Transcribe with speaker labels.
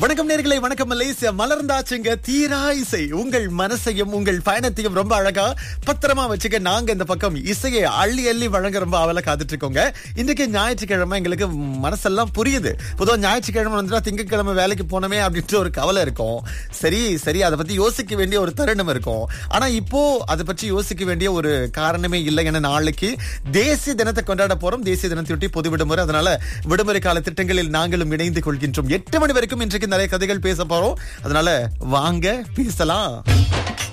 Speaker 1: வணக்கம் நேர்களை வணக்கம் மலேசியா மலர்ந்தாச்சுங்க தீரா இசை உங்கள் மனசையும் உங்கள் பயணத்தையும் ரொம்ப அழகா பத்திரமா வச்சுக்க நாங்க இந்த பக்கம் இசையை அள்ளி அள்ளி வழங்க ரொம்ப அவல காத்துட்டு இருக்கோங்க இன்றைக்கு ஞாயிற்றுக்கிழமை எங்களுக்கு மனசெல்லாம் புரியுது பொதுவா ஞாயிற்றுக்கிழமை வந்துட்டா திங்கட்கிழமை வேலைக்கு போனோமே அப்படின்ற ஒரு கவலை இருக்கும் சரி சரி அதை பத்தி யோசிக்க வேண்டிய ஒரு தருணம் இருக்கும் ஆனா இப்போ அதை பற்றி யோசிக்க வேண்டிய ஒரு காரணமே இல்லை என நாளைக்கு தேசிய தினத்தை கொண்டாட போறோம் தேசிய தினத்தையொட்டி பொது விடுமுறை அதனால விடுமுறை கால திட்டங்களில் நாங்களும் இணைந்து கொள்கின்றோம் எட்டு மணி வரைக்கும் இன்றைக்கு நிறைய கதைகள் பேச போறோம் அதனால வாங்க பேசலாம்